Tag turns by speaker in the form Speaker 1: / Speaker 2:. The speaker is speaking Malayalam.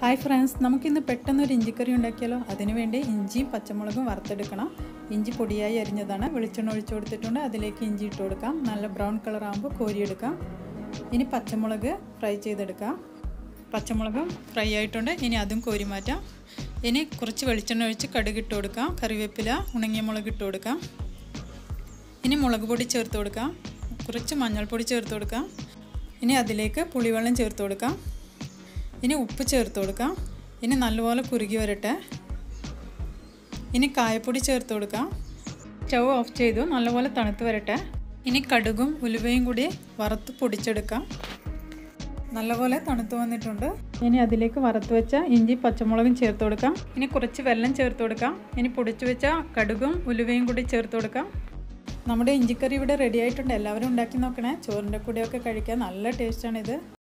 Speaker 1: ഹായ് ഫ്രണ്ട്സ് നമുക്കിന്ന് പെട്ടെന്നൊരു ഇഞ്ചിക്കറി ഉണ്ടാക്കിയാലോ അതിനു വേണ്ടി ഇഞ്ചിയും പച്ചമുളകും വറുത്തെടുക്കണം ഇഞ്ചി പൊടിയായി അരിഞ്ഞതാണ് വെളിച്ചെണ്ണ ഒഴിച്ചു കൊടുത്തിട്ടുണ്ട് അതിലേക്ക് ഇഞ്ചി ഇട്ട് കൊടുക്കാം നല്ല ബ്രൗൺ കളർ ആകുമ്പോൾ കോരിയെടുക്കാം ഇനി പച്ചമുളക് ഫ്രൈ ചെയ്തെടുക്കാം പച്ചമുളകും ഫ്രൈ ആയിട്ടുണ്ട് ഇനി അതും കോരി മാറ്റാം ഇനി കുറച്ച് വെളിച്ചെണ്ണ ഒഴിച്ച് കടുക് ഇട്ട് കൊടുക്കാം കറിവേപ്പില ഉണങ്ങിയ മുളക് ഇട്ട് കൊടുക്കാം ഇനി മുളക് പൊടി ചേർത്ത് കൊടുക്കാം കുറച്ച് മഞ്ഞൾപ്പൊടി ചേർത്ത് കൊടുക്കാം ഇനി അതിലേക്ക് പുളിവെള്ളം ചേർത്ത് കൊടുക്കാം ഇനി ഉപ്പ് ചേർത്ത് കൊടുക്കാം ഇനി നല്ലപോലെ കുറുകി വരട്ടെ ഇനി കായപ്പൊടി ചേർത്ത് കൊടുക്കാം സ്റ്റവ് ഓഫ് ചെയ്തു നല്ലപോലെ തണുത്ത് വരട്ടെ ഇനി കടുകും ഉലുവയും കൂടി വറുത്ത് പൊടിച്ചെടുക്കാം നല്ലപോലെ തണുത്ത് വന്നിട്ടുണ്ട് ഇനി അതിലേക്ക് വറുത്ത് വെച്ച ഇഞ്ചി പച്ചമുളകും ചേർത്ത് കൊടുക്കാം ഇനി കുറച്ച് വെള്ളം ചേർത്ത് കൊടുക്കാം ഇനി പൊടിച്ചു വെച്ച കടുകും ഉലുവയും കൂടി ചേർത്ത് കൊടുക്കാം നമ്മുടെ ഇഞ്ചിക്കറി ഇവിടെ റെഡി ആയിട്ടുണ്ട് എല്ലാവരും ഉണ്ടാക്കി നോക്കണേ ചോറിൻ്റെ കൂടെയൊക്കെ കഴിക്കാൻ നല്ല ടേസ്റ്റാണിത്